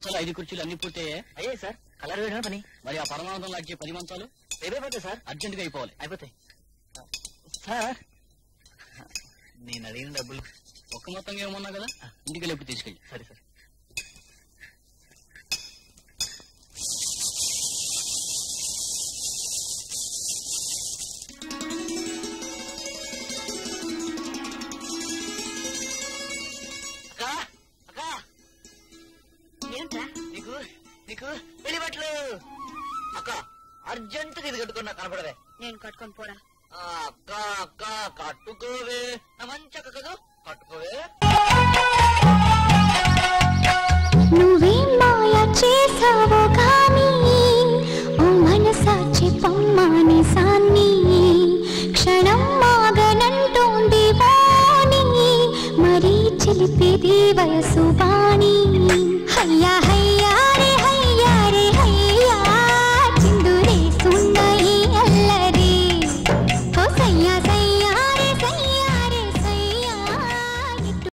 అసలు ఐదు కుర్చీలు అన్ని పూర్తయ్యే అయ్యే సార్ కలర్ వేయడమే పని మరి ఆ పరమానందం లాంటి పది మంచాలు అయిపోతే సార్ అర్జెంట్ గా అయిపోవాలి అయిపోతాయి సార్ నేను అడిగిన డబ్బులు ఒక్క మొత్తంగా ఏమన్నా కదా ఇంటికి వెళ్ళి ఎప్పుడు తీసుకెళ్ళి సరే సార్ అక్కా, అక్కా, ఏంట్రా నీకు నీకు పెళ్లి బట్టలు అక్క అర్జెంట్ ఇది కట్టుకున్నా కనపడవే నేను కట్టుకొని పోరా ఆ, అక్క అక్క కట్టుకోవే నా మంచి అక్క కదా కట్టుకోవే నువ్వేం మాయ చేసావో కానీ ఓ మనసాచి పొమ్మాని సాన్ని క్షణం మాగనంటోంది వాణి మరీ చిలిపిది వయసు వాణి